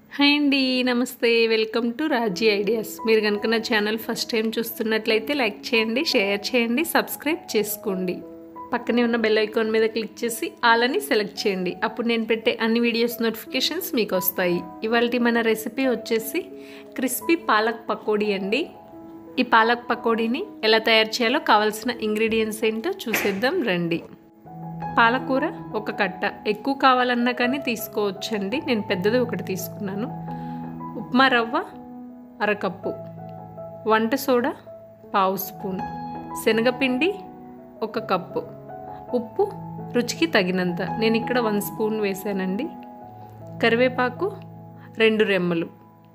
hi అండి నమస్తే welcome to Raji ideas మీరు కనుక నా ఛానల్ ఫస్ట్ టైం చూస్తున్నట్లయితే లైక్ చేయండి షేర్ చేయండి సబ్స్క్రైబ్ చేసుకోండి పక్కనే ఉన్న బెల్ ఐకాన్ మీద క్లిక్ చేసి ఆలని సెలెక్ట్ చేయండి అప్పుడు నేను పెట్టే అన్ని వీడియోస్ నోటిఫికేషన్స్ మీకు వస్తాయి ఇవాళ మన రెసిపీ వచ్చేసి క్రిస్పీ పాలక్ పకోడీ అండి ఈ పాలక్ పకోడీని ఎలా తయారు చేయాలో కావాల్సిన ఇంగ్రీడియంట్స్ ఏంటో చూసేద్దాం రండి పాలకూర ఒక కట్ట ఎక్కువ కావాలన్నా కానీ తీసుకోవచ్చండి నేను పెద్దది ఒకటి తీసుకున్నాను ఉప్మా రవ్వ అరకప్పు వంట సోడా పావు స్పూన్ శనగపిండి ఒక కప్పు ఉప్పు రుచికి తగినంత నేను ఇక్కడ వన్ స్పూన్ వేసానండి కరివేపాకు రెండు రెమ్మలు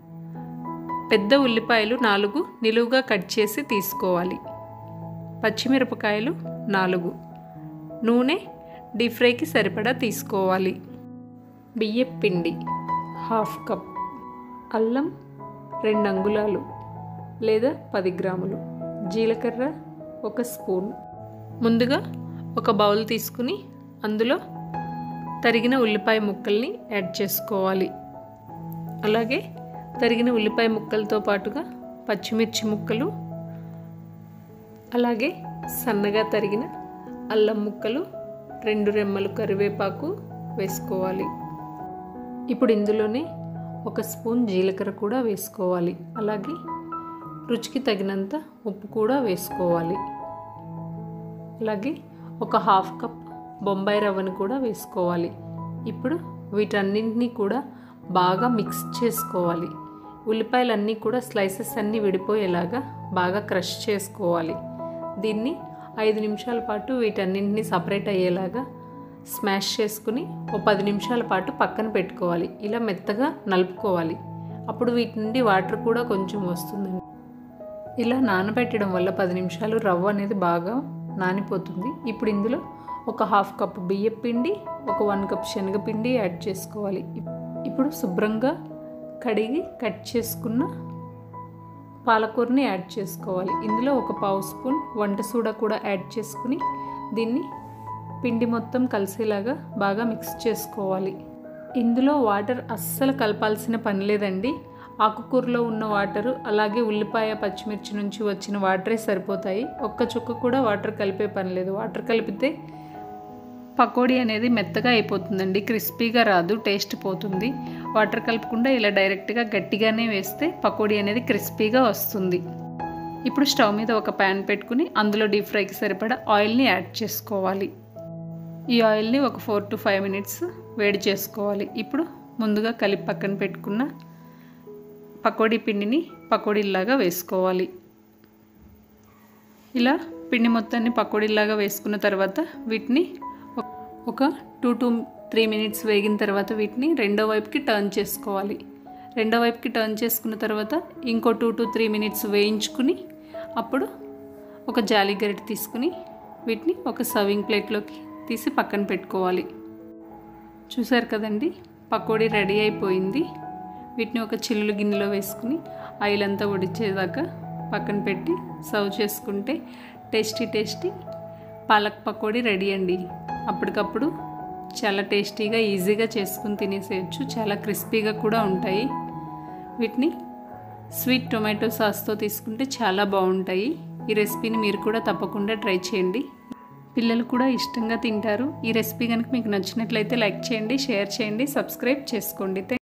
పెద్ద ఉల్లిపాయలు నాలుగు నిలువుగా కట్ చేసి తీసుకోవాలి పచ్చిమిరపకాయలు నాలుగు నూనె డీప్ ఫ్రైకి సరిపడా తీసుకోవాలి బియ్యం పిండి హాఫ్ కప్ అల్లం రెండు అంగుళాలు లేదా పది గ్రాములు జీలకర్ర ఒక స్పూన్ ముందుగా ఒక బౌల్ తీసుకుని అందులో తరిగిన ఉల్లిపాయ ముక్కల్ని యాడ్ చేసుకోవాలి అలాగే తరిగిన ఉల్లిపాయ ముక్కలతో పాటుగా పచ్చిమిర్చి ముక్కలు అలాగే సన్నగా తరిగిన అల్లం ముక్కలు రెండు రెమ్మలు కరివేపాకు వేసుకోవాలి ఇప్పుడు ఇందులోనే ఒక స్పూన్ జీలకర్ర కూడా వేసుకోవాలి అలాగే రుచికి తగినంత ఉప్పు కూడా వేసుకోవాలి అలాగే ఒక హాఫ్ కప్ బొంబాయి రవ్వను కూడా వేసుకోవాలి ఇప్పుడు వీటన్నింటినీ కూడా బాగా మిక్స్ చేసుకోవాలి ఉల్లిపాయలన్నీ కూడా స్లైసెస్ అన్నీ విడిపోయేలాగా బాగా క్రష్ చేసుకోవాలి దీన్ని ఐదు నిమిషాల పాటు వీటన్నింటినీ సపరేట్ అయ్యేలాగా స్మాష్ చేసుకుని ఓ పది నిమిషాల పాటు పక్కన పెట్టుకోవాలి ఇలా మెత్తగా నలుపుకోవాలి అప్పుడు వీటి నుండి వాటర్ కూడా కొంచెం వస్తుందండి ఇలా నానబెట్టడం వల్ల పది నిమిషాలు రవ్వ అనేది బాగా నానిపోతుంది ఇప్పుడు ఇందులో ఒక హాఫ్ కప్ బియ్యం పిండి ఒక వన్ కప్ శనగపిండి యాడ్ చేసుకోవాలి ఇప్పుడు శుభ్రంగా కడిగి కట్ చేసుకున్న పాలకూరని యాడ్ చేసుకోవాలి ఇందులో ఒక పావు స్పూన్ వంట సూడా కూడా యాడ్ చేసుకుని దీన్ని పిండి మొత్తం కలిసేలాగా బాగా మిక్స్ చేసుకోవాలి ఇందులో వాటర్ అస్సలు కలపాల్సిన పని లేదండి ఆకుకూరలో ఉన్న వాటరు అలాగే ఉల్లిపాయ పచ్చిమిర్చి నుంచి వచ్చిన వాటరే సరిపోతాయి ఒక్క చుక్క కూడా వాటర్ కలిపే పని లేదు వాటర్ కలిపితే పకోడీ అనేది మెత్తగా అయిపోతుందండి క్రిస్పీగా రాదు టేస్ట్ పోతుంది వాటర్ కలపకుండా ఇలా డైరెక్ట్గా గట్టిగానే వేస్తే పకోడీ అనేది క్రిస్పీగా వస్తుంది ఇప్పుడు స్టవ్ మీద ఒక ప్యాన్ పెట్టుకుని అందులో డీప్ ఫ్రైకి సరిపడా ఆయిల్ని యాడ్ చేసుకోవాలి ఈ ఆయిల్ని ఒక ఫోర్ టు ఫైవ్ మినిట్స్ వేడి చేసుకోవాలి ఇప్పుడు ముందుగా కలిపి పక్కన పెట్టుకున్న పకోడీ పిండిని పకోడీలాగా వేసుకోవాలి ఇలా పిండి మొత్తాన్ని పకోడీలాగా వేసుకున్న తర్వాత వీటిని ఒక టూ టూ త్రీ మినిట్స్ వేగిన తర్వాత వీటిని రెండో వైపుకి టర్న్ చేసుకోవాలి రెండో వైపుకి టర్న్ చేసుకున్న తర్వాత ఇంకో టూ టు త్రీ మినిట్స్ వేయించుకుని అప్పుడు ఒక జాలి గరిట తీసుకుని వీటిని ఒక సర్వింగ్ ప్లేట్లోకి తీసి పక్కన పెట్టుకోవాలి చూసారు కదండి పకోడీ రెడీ అయిపోయింది వీటిని ఒక చిల్లు గిన్నెలో వేసుకుని ఆయిల్ అంతా ఉడిచేదాకా పక్కన పెట్టి సర్వ్ చేసుకుంటే tasty tasty palak pakodi ready అండి అప్పటికప్పుడు చాలా టేస్టీగా ఈజీగా చేసుకుని తినేసేయచ్చు చాలా క్రిస్పీగా కూడా ఉంటాయి వీటిని స్వీట్ టొమాటో సాస్తో తీసుకుంటే చాలా బాగుంటాయి ఈ రెసిపీని మీరు కూడా తప్పకుండా ట్రై చేయండి పిల్లలు కూడా ఇష్టంగా తింటారు ఈ రెసిపీ కనుక మీకు నచ్చినట్లయితే లైక్ చేయండి షేర్ చేయండి సబ్స్క్రైబ్ చేసుకోండి